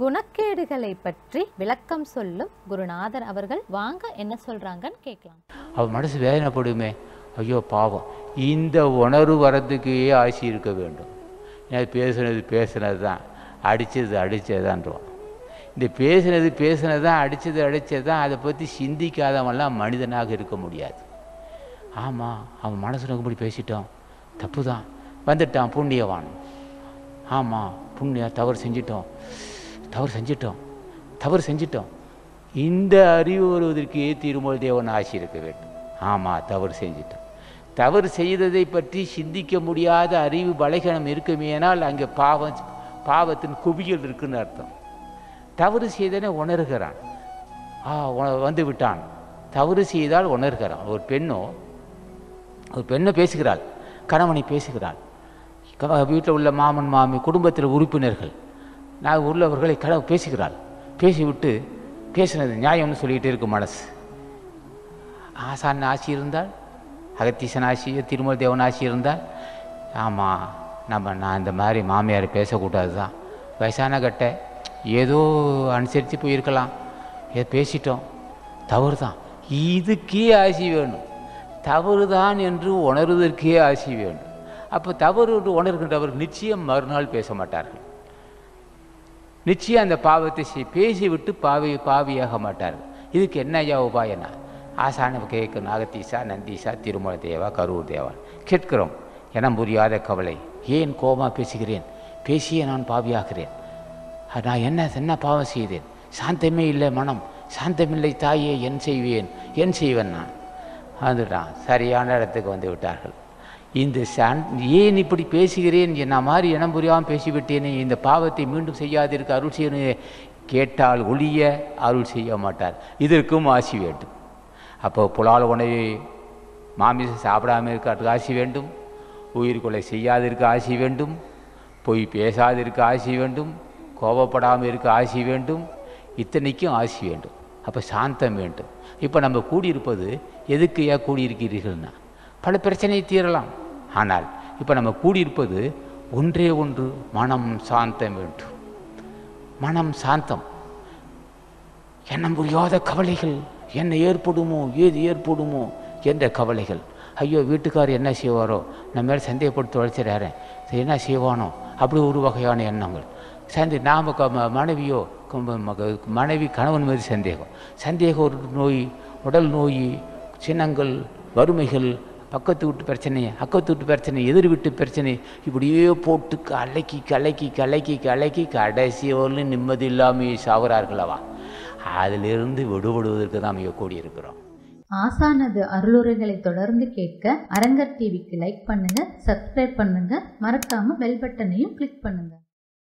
குணக்கேடுகளை பற்றி விளக்கம் சொல்லும் குருநாதர் அவர்கள் வாங்க என்ன சொல்றாங்கன்னு கேட்கலாம் அவன் மனசு வேதனைப்படுமே ஐயோ பாவம் இந்த உணர்வு வரதுக்கே ஆசி இருக்க வேண்டும் ஏன்னா பேசுனது பேசுனது தான் அடித்தது அடித்தது தான்றோம் இந்த பேசுனது பேசுனது தான் அடித்தது அடித்தது தான் அதை பற்றி சிந்திக்காதவன்லாம் மனிதனாக இருக்க முடியாது ஆமாம் அவன் மனசு நோக்கும்படி பேசிட்டோம் தப்பு தான் வந்துட்டான் புண்ணியவான் ஆமாம் புண்ணிய தவறு செஞ்சிட்டோம் தவறு செஞ்சிட்டோம் தவறு செஞ்சிட்டோம் இந்த அறிவு வருவதற்கு திருமல் தேவன் ஆசி இருக்க வேண்டும் ஆமாம் தவறு செஞ்சிட்டோம் தவறு செய்ததை பற்றி சிந்திக்க முடியாத அறிவு பலகீனம் இருக்குமேனால் அங்கே பாவம் பாவத்தின் குவியல் இருக்குன்னு அர்த்தம் தவறு செய்தனை உணர்கிறான் ஆ உண- வந்து விட்டான் தவறு செய்தால் உணர்கிறான் ஒரு பெண்ணோ ஒரு பெண்ணை பேசுகிறாள் கணவனை பேசுகிறாள் வீட்டில் உள்ள மாமன் மாமி குடும்பத்தில் உறுப்பினர்கள் நான் உள்ளவர்களை கனவு பேசுகிறாள் பேசிவிட்டு பேசினது நியாயம்னு சொல்லிக்கிட்டே இருக்கும் மனசு ஆசான் ஆசி இருந்தால் அகத்தீசன் ஆசி திருமல் தேவன் ஆசி இருந்தால் ஆமாம் நம்ம நான் இந்த மாதிரி மாமியார் பேசக்கூடாது தான் வயசான கட்ட ஏதோ அனுசரித்து போயிருக்கலாம் ஏதோ பேசிட்டோம் தவறு தான் இதுக்கே ஆசி வேணும் தவறு தான் என்று உணர்வதற்கே ஆசி வேண்டும் அப்போ தவறு என்று உணர்கின்றவர் நிச்சயம் மறுநாள் பேச மாட்டார்கள் நிச்சயம் அந்த பாவத்தை செய்- பேசிவிட்டு பாவி பாவியாக மாட்டார்கள் இதுக்கு என்ன ஐயா உபாயனா ஆசான கேட்க நாகத்தீசா நந்தீசா திருமல தேவா கரூர் தேவா கேட்கிறோம் எனம் புரியாத கவலை ஏன் கோபமா பேசுகிறேன் பேசியே நான் பாவியாகிறேன் அஹ், நான் என்ன என்ன பாவம் செய்தேன் சாந்தமே இல்லை மனம் சாந்தமில்லை தாயே என் செய்வேன் என் செய்வேன் நான் வந்துட்டான் சரியான இடத்துக்கு வந்து விட்டார்கள் இந்த சான் ஏன் இப்படி பேசுகிறேன் என்ன மாதிரி இனம் புரியாமல் பேசிவிட்டேனே இந்த பாவத்தை மீண்டும் செய்யாதிருக்க அருள் செய்யணும் கேட்டால் ஒழிய அருள் செய்ய மாட்டார் இதற்கும் ஆசி வேண்டும் அப்போ புலால் உணவை மாமிசம் சாப்பிடாமல் இருக்க ஆசி வேண்டும் உயிர் கொலை செய்யாதிருக்க ஆசி வேண்டும் பொய் பேசாதிருக்க ஆசி வேண்டும் கோபப்படாமல் இருக்க ஆசி வேண்டும் இத்தனைக்கும் ஆசி வேண்டும் அப்போ சாந்தம் வேண்டும் இப்போ நம்ம கூடியிருப்பது எதுக்கு ஏன் கூடியிருக்கிறீர்கள்னா பல பிரச்சனை தீரலாம் ஆனால் இப்போ நம்ம கூடியிருப்பது ஒன்றே ஒன்று மனம் சாந்தம் வேண்டும் மனம் சாந்தம் எண்ணம் புரியாத கவலைகள் என்ன ஏற்படுமோ ஏது ஏற்படுமோ என்ற கவலைகள் ஐயோ வீட்டுக்காரர் என்ன செய்வாரோ நம்ம மேலே சந்தேகப்படுத்தி உழைச்சிடாரு என்ன செய்வானோ அப்படி ஒரு வகையான எண்ணங்கள் சந்தே நாம் க ம- மனைவியோ க- ம- மக- மனைவி கணவன் மீது சந்தேகம் சந்தேகம் ஒரு நோய் உடல் நோய் சின்னங்கள் வறுமைகள் பக்கத்து வீட்டு பிரச்சனை அக்கத்து வீட்டு பிரச்சனை எதிர் வீட்டு பிரச்சனை இப்படியே போட்டு கலக்கி கலக்கி கலக்கி கலக்கி கடைசி வரலும் நிம்மதி இல்லாமல் சாகுறார்களவா அதிலிருந்து விடுபடுவதற்கு தான் மிக கூடியிருக்கிறோம் ஆசானது அருளுரைகளை தொடர்ந்து கேட்க அரங்கர் டிவிக்கு லைக் பண்ணுங்க சப்ஸ்கிரைப் பண்ணுங்க மறக்காம பெல் பட்டனையும் கிளிக் பண்ணுங்க